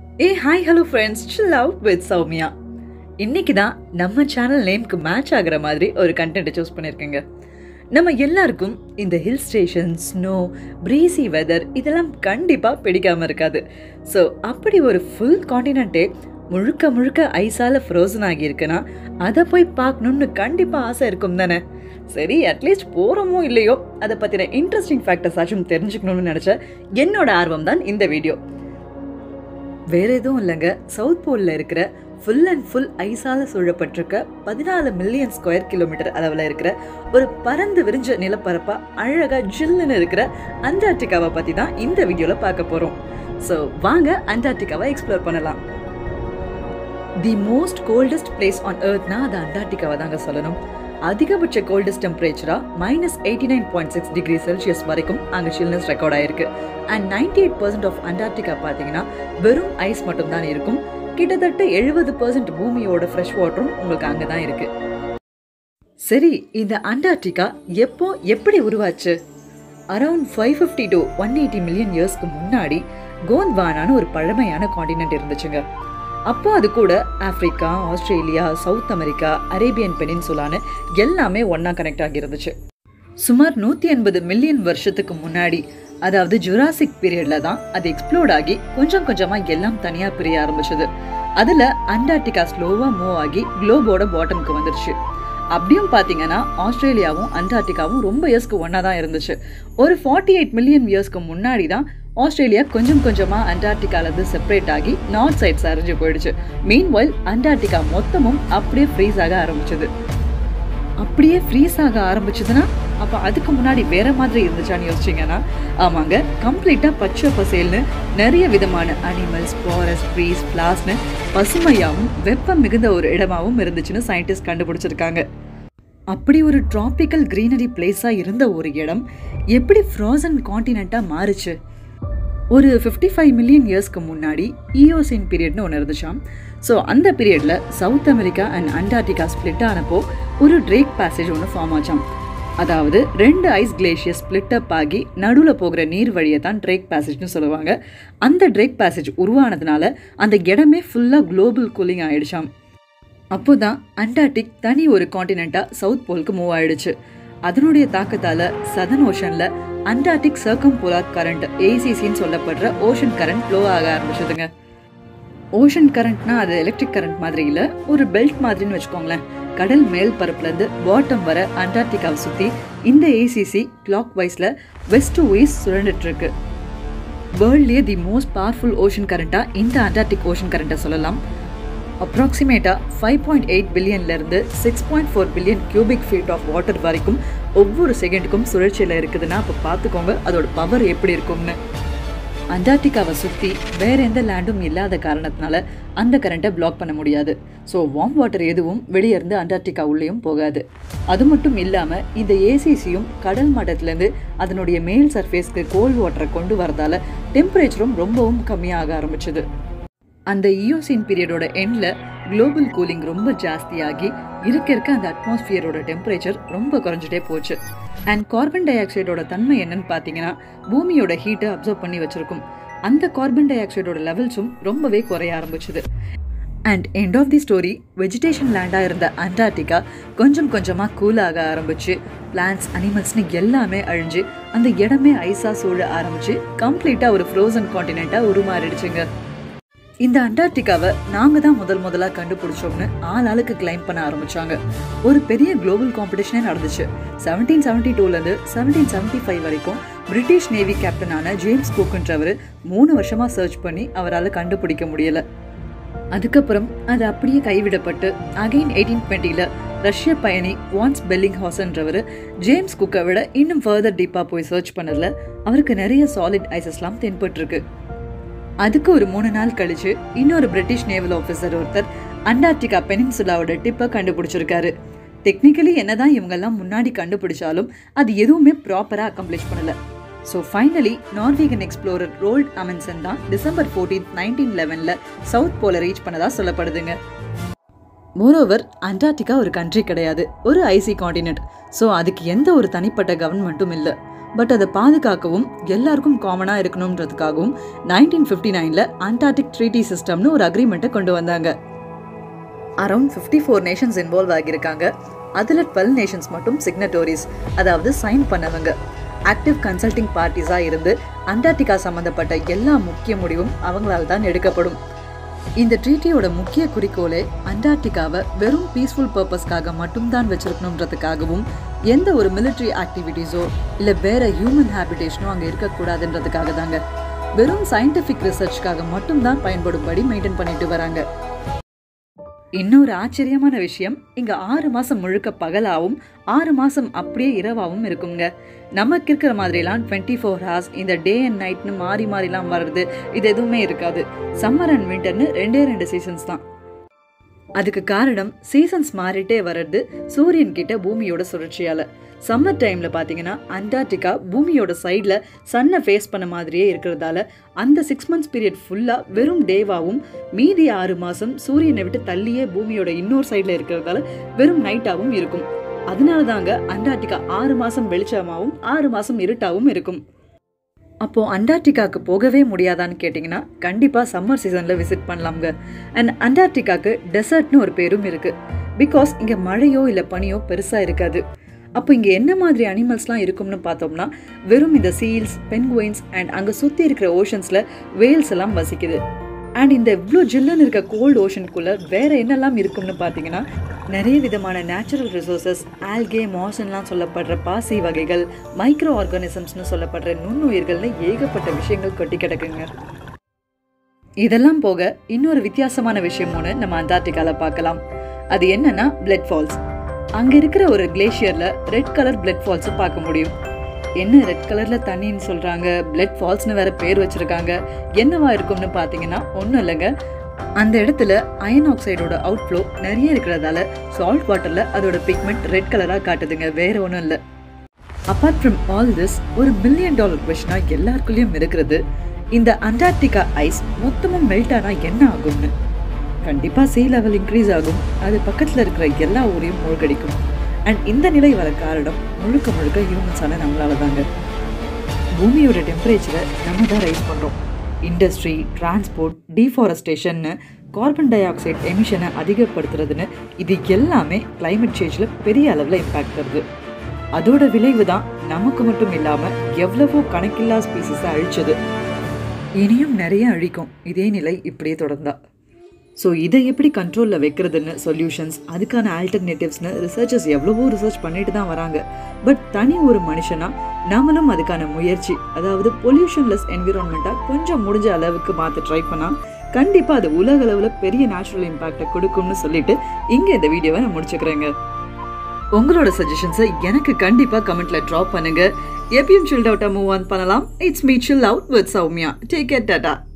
A hi hello friends chill out with Soumya இன்னைக்கு தான் நம்ம சேனல் நேம்க்கு மேட்ச் ஆகுற மாதிரி ஒரு கண்டென்ட்டை சூஸ் பண்ணியிருக்கேங்க நம்ம எல்லாருக்கும் இந்த hill station snow breezy weather இதெல்லாம் கண்டிப்பாக பிடிக்காம இருக்காது ஸோ அப்படி ஒரு ஃபுல் காண்டினென்ட்டே முழுக்க முழுக்க ஐஸால ஃப்ரோசன் ஆகியிருக்குன்னா அதை போய் பார்க்கணுன்னு கண்டிப்பாக ஆசை இருக்கும் தானே சரி அட்லீஸ்ட் போகிறோமோ இல்லையோ அதை பற்றின இன்ட்ரெஸ்டிங் ஃபேக்டர்ஸ் ஆச்சும் தெரிஞ்சுக்கணும்னு நினச்ச என்னோட ஆர்வம் தான் இந்த வீடியோ வேற எதுவும் இல்லைங்க சவுத் போலில் இருக்கிற ஃபுல் அண்ட் ஃபுல் ஐஸால சூழப்பட்டிருக்க பதினாலு மில்லியன் ஸ்கொயர் கிலோமீட்டர் அளவில் இருக்கிற ஒரு பறந்து விரிஞ்ச நிலப்பரப்பா அழகா ஜில்லுன்னு இருக்கிற அண்டார்டிகாவை பற்றி தான் இந்த வீடியோவில் பார்க்க போகிறோம் ஸோ வாங்க அண்டார்டிகாவை எக்ஸ்ப்ளோர் பண்ணலாம் the most coldest place on எர்த்னா அது அண்டார்டிகாவை தாங்க சொல்லணும் அதிகபட்ச கோல்டஸ்ட் டெம்பரேச்சரா minus eighty nine point six degree Celsius வரைக்கும் அங்கே சில்னஸ் ரெக்கார்ட் ஆயிருக்கு and ninety eight percent of Antarctica பார்த்தீங்கன்னா வெறும் ஐஸ் மட்டும் தான் இருக்கும் கிட்டத்தட்ட எழுபது பர்சன்ட் பூமியோட ஃப்ரெஷ் வாட்டரும் உங்களுக்கு அங்கே தான் இருக்கு சரி இந்த அண்டார்டிகா எப்போ எப்படி உருவாச்சு around five fifty to one eighty million இயர்ஸ்க்கு முன்னாடி கோந்த்வானான்னு ஒரு பழமையான காண்டினென்ட் இருந்துச்சுங்க அப்போ அது கூட Africa Australia South America Arabian பெனின்சுலான்னு எல்லாமே ஒன்றா கனெக்ட் ஆகி இருந்துச்சு சுமார் நூற்றி எண்பது மில்லியன் வருஷத்துக்கு முன்னாடி அதாவது ஜுராசிக் பீரியட்ல தான் அது எக்ஸ்ப்ளோர்ட் ஆகி கொஞ்சம் கொஞ்சமாக எல்லாம் தனியாக பிரிய ஆரம்பிச்சது அதில் அண்டார்டிகா ஸ்லோவாக மூவ் ஆகி குளோபோட பாட்டம்க்கு வந்துருச்சு அப்படியும் பார்த்தீங்கன்னா ஆஸ்திரேலியாவும் அண்டார்டிகாவும் ரொம்ப இயர்ஸ்க்கு ஒன்றா தான் இருந்துச்சு ஒரு ஃபார்ட்டி எயிட் மில்லியன் இயர்ஸ்க்கு முன்னாடி தான் ஆஸ்திரேலியா கொஞ்சம் கொஞ்சமாக அண்டார்டிகாலேருந்து செப்பரேட் ஆகி நார்த் சைட் சரிஞ்சு போயிடுச்சு மீன்வைல் அண்டார்டிகா மொத்தமும் அப்படியே ஃப்ரீஸ் ஆக ஆரம்பிச்சது அப்படியே ஃப்ரீஸ் ஆக ஆரம்பிச்சதுன்னா அப்போ அதுக்கு முன்னாடி வேற மாதிரி இருந்துச்சான்னு யோசிச்சிங்கன்னா ஆமாங்க கம்ப்ளீட்டாக பச்சை பசேல்னு நிறைய விதமான அனிமல்ஸ் ஃபாரஸ்ட் ட்ரீஸ் பிளாஸ்னு பசுமையாகவும் வெப்பம் மிகுந்த ஒரு இடமாவும் இருந்துச்சுன்னு சயின்டிஸ்ட் கண்டுபிடிச்சிருக்காங்க அப்படி ஒரு டிராபிக்கல் கிரீனரி பிளேஸாக இருந்த ஒரு இடம் எப்படி ஃப்ரோசன் காண்டினெண்ட்டாக மாறுச்சு ஒரு ஃபிஃப்டி ஃபைவ் மில்லியன் இயர்ஸ்க்கு முன்னாடி ஈயோசின் பீரியட்னு ஒன்று இருந்துச்சாம் ஸோ அந்த பீரியடில் South America and Antarctica split ஆனப்போ ஒரு ட்ரேக் பேசேஜ் ஒன்று ஃபார்ம் ஆச்சாம் அதாவது ரெண்டு ஐஸ் கிளேஷியர் ஸ்பிளிட் அப் ஆகி நடுவில் போகிற நீர் வழியை தான் ட்ரேக் பேசேஜ்னு சொல்லுவாங்க அந்த ட்ரேக் பேசேஜ் உருவானதுனால அந்த இடமே ஃபுல்லாக குளோபல் கூலிங் ஆயிடுச்சாம் அப்போ தான் அண்டார்டிக் தனி ஒரு காண்டினெண்ட்டாக சவுத் போலுக்கு மூவ் ஆயிடுச்சு அதனுடைய தாக்கத்தால் சதன் ஓஷனில் அண்டார்டிக் சர்க்கம் போலார் கரண்ட் ஏசிசின்னு சொல்லப்படுற ஓஷன் கரண்ட் ஃப்ளோ ஆக ஆரம்பிச்சதுங்க ஓஷன் கரண்ட்னா அது எலக்ட்ரிக் கரண்ட் மாதிரி இல்லை ஒரு பெல்ட் மாதிரின்னு வச்சுக்கோங்களேன் கடல் மேல் பரப்புலேருந்து பாட்டம் வர அண்டார்டிகாவை சுற்றி இந்த ஏசிசி கிளாக் வைஸில் வெஸ்ட் டு ஈஸ்ட் சுழண்டுட்டு இருக்கு வேர்ல்ட்லேயே தி மோஸ்ட் பவர்ஃபுல் ஓஷன் கரண்ட்டாக இந்த அண்டார்டிக் ஓஷன் கரண்ட்டை சொல்லலாம் அப்ராக்சிமேட்டாக ஃபைவ் பாயிண்ட் எயிட் பில்லியன்லேருந்து six point four billion cubic feet of water வரைக்கும் ஒவ்வொரு செகண்டுக்கும் சுழற்சியில் இருக்குதுன்னா அப்போ பார்த்துக்கோங்க அதோட பவர் எப்படி இருக்கும்னு அண்டார்டிகாவை சுற்றி வேற எந்த லேண்டும் இல்லாத காரணத்தினால அந்த கரண்ட்டை பிளாக் பண்ண முடியாது ஸோ வார்ம் வாட்டர் எதுவும் வெளியே இருந்து அண்டார்டிகா உள்ளேயும் போகாது அது மட்டும் இல்லாமல் இந்த ஏசிசியும் கடல் மட்டத்திலேருந்து அதனுடைய மேல் சர்ஃபேஸ்க்கு கோல்ட் வாட்டரை கொண்டு வரதால டெம்பரேச்சரும் ரொம்பவும் கம்மியாக ஆரம்பிச்சது அந்த இயோசின் பீரியடோட எண்டில் குளோபல் கூலிங் ரொம்ப ஜாஸ்தியாகி இருக்க இருக்க அந்த அட்மாஸ்பியரோட டெம்பரேச்சர் ரொம்ப குறைஞ்சிட்டே போச்சு அண்ட் கார்பன் டை ஆக்சைடோட தன்மை என்னன்னு பார்த்தீங்கன்னா பூமியோட ஹீட்டை அப்சர்வ் பண்ணி வச்சிருக்கும் அந்த கார்பன் டை ஆக்சைடோட லெவல்ஸும் ரொம்பவே குறைய ஆரம்பிச்சுது and end of the story vegetation லேண்டாக இருந்த அண்டார்டிகா கொஞ்சம் கொஞ்சமாக கூலாக ஆரம்பிச்சு பிளான்ஸ் அனிமல்ஸ்னு எல்லாமே அழிஞ்சு அந்த இடமே ஐஸாக சூழ ஆரம்பிச்சு கம்ப்ளீட்டாக ஒரு ஃப்ரோசன் காண்டினெண்ட்டாக உருமாறிடுச்சுங்க இந்த அண்டார்டிகாவை நாங்க தான் முதல் முதலா கண்டுபிடிச்சோம்னு ஆள் ஆளுக்கு கிளைம் பண்ண ஆரம்பிச்சாங்க ஒரு பெரிய குளோபல் காம்படிஷனே நடந்துச்சு செவன்டீன் செவன்டி டூலேருந்து செவன்டீன் செவன்டி ஃபைவ் வரைக்கும் பிரிட்டிஷ் நேவி கேப்டனான ஜேம்ஸ் குக்குன்றவர் மூணு வருஷமா சர்ச் பண்ணி அவரால் கண்டுபிடிக்க முடியல அதுக்கப்புறம் அது அப்படியே கைவிடப்பட்டு அகைன் எயிட்டீன் டுவெண்ட்டியில் ரஷ்ய பயணி வான்ஸ் பெல்லிங் ஹாசன்றவர் ஜேம்ஸ் குக்கை விட இன்னும் ஃபர்தர் டீப்பாக போய் சர்ச் பண்ணதில் அவருக்கு நிறைய சாலிட் ஐசஸ்லாம் தென்பட்டுருக்கு அதுக்கு ஒரு மூணு நாள் கழிச்சு இன்னொரு பிரிட்டிஷ் நேவல் ஆஃபீஸர் ஒருத்தர் அண்டார்டிகா பெனின்சுலாவோட டிப்பை கண்டுபிடிச்சிருக்காரு டெக்னிக்கலி என்னதான் இவங்கெல்லாம் முன்னாடி கண்டுபிடிச்சாலும் அது எதுவுமே ப்ராப்பராக அக்கம்ப்ளிஷ் பண்ணல so finally Norwegian explorer Roald Amundsen தான் டிசம்பர் ஃபோர்டீன் நைன்டீன் லெவனில் சவுத் போல ரீச் பண்ணதா சொல்லப்படுதுங்க மோரோவர் அண்டார்டிகா ஒரு கண்ட்ரி கிடையாது ஒரு ஐசி காண்டினென்ட் ஸோ அதுக்கு எந்த ஒரு தனிப்பட்ட கவர்மெண்ட்டும் இல்லை பட் அதை பாதுகாக்கவும் எல்லாருக்கும் காமனாக இருக்கணுன்றதுக்காகவும் நைன்டீன் ஃபிஃப்டி நைனில் அண்டார்டிக் ட்ரீட்டி சிஸ்டம்னு ஒரு அக்ரிமெண்ட்டை கொண்டு வந்தாங்க around fifty four nations involve ஆகியிருக்காங்க அதில் டுவெல் நேஷன்ஸ் மட்டும் சிக்னட்டோரிஸ் அதாவது சைன் பண்ணவங்க ஆக்டிவ் கன்சல்டிங் பார்ட்டிஸாக இருந்து அண்டார்டிகா சம்மந்தப்பட்ட எல்லா முக்கிய முடிவும் அவங்களால் தான் எடுக்கப்படும் இந்த ட்ரீட்டியோட முக்கிய குறிக்கோளே அண்டார்டிகாவை வெறும் பீஸ்ஃபுல் பர்பஸ்க்காக மட்டும்தான் வச்சிருக்கணுன்றதுக்காகவும் எந்த ஒரு மிலிட்ரி ஆக்டிவிட்டீஸோ இல்லை வேற ஹியூமன் ஹேபிடேஷனோ அங்கே இருக்கக்கூடாதுன்றதுக்காக தாங்க வெறும் சயின்டிஃபிக் ரிசர்ச்க்காக மட்டும்தான் பயன்படும்படி மெயின்டைன் பண்ணிட்டு வராங்க இன்னொரு ஆச்சரியமான விஷயம் இங்க ஆறு மாசம் முழுக்க பகலாவும் ஆறு மாசம் அப்படியே இரவாவும் இருக்குங்க நமக்கு இருக்கிற மாதிரிலாம் டுவெண்ட்டி ஃபோர் ஹவர்ஸ் இந்த டே அண்ட் நைட்னு மாறி மாறிலாம் வர்றது இது எதுவுமே இருக்காது சம்மர் அண்ட் வின்டர்னு ரெண்டே ரெண்டு சீசன்ஸ் தான் அதுக்கு காரணம் சீசன்ஸ் மாறிட்டே வர்றது சூரியன் கிட்ட பூமியோட சுழற்சியால சம்மர் டைம்ல பாத்தீங்கன்னா அண்டார்டிகா பூமியோட சைட்ல சன்னை ஃபேஸ் பண்ண மாதிரியே இருக்கிறதால அந்த சிக்ஸ் மந்த்ஸ் பீரியட் ஃபுல்லா வெறும் டேவாவும் மீதி ஆறு மாசம் சூரியனை விட்டு தள்ளியே பூமியோட இன்னொரு சைட்ல இருக்கிறதால வெறும் நைட்டாவும் இருக்கும் அதனால தாங்க அண்டார்டிகா ஆறு மாசம் வெளிச்சமாவும் ஆறு மாசம் இருட்டாவும் இருக்கும் அப்போ அண்டார்டிகாக்கு போகவே முடியாதான்னு கேட்டிங்கன்னா கண்டிப்பாக சம்மர் சீசனில் விசிட் பண்ணலாம்ங்க அண்ட் அண்டார்டிகாக்கு டெசர்ட்னு ஒரு பேரும் இருக்கு பிகாஸ் இங்கே மழையோ இல்லை பனியோ பெருசாக இருக்காது அப்போ இங்கே என்ன மாதிரி அனிமல்ஸ்லாம் இருக்கும்னு பார்த்தோம்னா வெறும் இந்த சீல்ஸ் பென்குயின்ஸ் அண்ட் அங்கே சுற்றி இருக்கிற ஓஷன்ஸில் வேல்ஸ் எல்லாம் வசிக்குது அண்ட் இந்த இவ்வளோ ஜில்லுன்னு இருக்க கோல்டு ஓஷனுக்குள்ளே வேற என்னெல்லாம் இருக்கும்னு பார்த்தீங்கன்னா நிறைய விதமான நேச்சுரல் ரிசோர்சஸ் ஆல்கே மாசன்லாம் சொல்லப்படுற பாசி வகைகள் மைக்ரோ ஆர்கானிசம்ஸ்னு சொல்லப்படுற நுண்ணுயிர்கள்னு ஏகப்பட்ட விஷயங்கள் கொட்டி கிடக்குங்க இதெல்லாம் போக இன்னொரு வித்தியாசமான விஷயம் ஒன்று நம்ம அண்டார்டிகால பார்க்கலாம் அது என்னன்னா பிளட் ஃபால்ஸ் அங்க இருக்கிற ஒரு கிளேஷியர்ல ரெட் கலர் பிளட் ஃபால்ஸை பார்க்க முடியும் என்ன ரெட் கலர்ல தண்ணின்னு சொல்றாங்க பிளட் ஃபால்ஸ்னு வேற பேர் வச்சிருக்காங்க என்னவா இருக்கும்னு பார்த்தீங்கன்னா ஒன்றும் இல்லைங்க அந்த இடத்துல அயன் ஆக்சைடோட அவுட்ஃப்ளோ நிறைய இருக்கிறதால சால்ட் வாட்டர்ல அதோட பிக்மெண்ட் ரெட் கலராக காட்டுதுங்க வேற ஒன்றும் இல்லை அப்பார்ட் ஃப்ரம் ஆல் திஸ் ஒரு மில்லியன் டாலர் கொஷனாக எல்லாருக்குள்ளேயும் இருக்கிறது இந்த அண்டார்டிகா ஐஸ் மொத்தமும் மெல்ட் ஆனால் என்ன ஆகும்னு கண்டிப்பாக சீ லெவல் இன்க்ரீஸ் ஆகும் அது பக்கத்தில் இருக்கிற எல்லா ஊரையும் மூழ்கடிக்கும் அண்ட் இந்த நிலை வர காரணம் முழுக்க முழுக்க ஹியூமன்ஸான நம்மளால தாங்க பூமியோட டெம்பரேச்சரை நம்ம தான் ரைஸ் பண்ணுறோம் இண்டஸ்ட்ரி டிரான்ஸ்போர்ட் டீஃபாரஸ்டேஷன்னு கார்பன் டை ஆக்சைடு எமிஷனை அதிகப்படுத்துறதுன்னு இது எல்லாமே climate சேஞ்சில் பெரிய அளவில் இம்பேக்ட் தருது அதோட விளைவு தான் நமக்கு மட்டும் இல்லாமல் எவ்வளவோ கணக்கில்லா ஸ்பீசிஸை அழிச்சது இனியும் நிறைய அழிக்கும் இதே நிலை இப்படியே தொடர்ந்தா ஸோ இதை எப்படி கண்ட்ரோலில் வைக்கிறதுன்னு சொல்யூஷன்ஸ் அதுக்கான ஆல்டர்னேட்டிவ்ஸ்னு ரிசர்ச்சர்ஸ் எவ்வளவோ ரிசர்ச் பண்ணிட்டு தான் வராங்க பட் தனி ஒரு மனுஷனா நாமளும் அதுக்கான முயற்சி அதாவது பொல்யூஷன்லெஸ் என்விரான்மெண்ட்டாக கொஞ்சம் முடிஞ்ச அளவுக்கு மாற்ற ட்ரை பண்ணால் கண்டிப்பாக அது உலக அளவில் பெரிய நேச்சுரல் இம்பேக்டை கொடுக்கும்னு சொல்லிட்டு இங்கே இந்த வீடியோவை நான் முடிச்சுக்கிறேங்க உங்களோட சஜஷன்ஸை எனக்கு கண்டிப்பாக கமெண்ட்ல ட்ராப் பண்ணுங்க எப்பயும் சில்ட் அவுட்டாக மூவ் ஆன் பண்ணலாம் it's me chill out with Soumya take care tata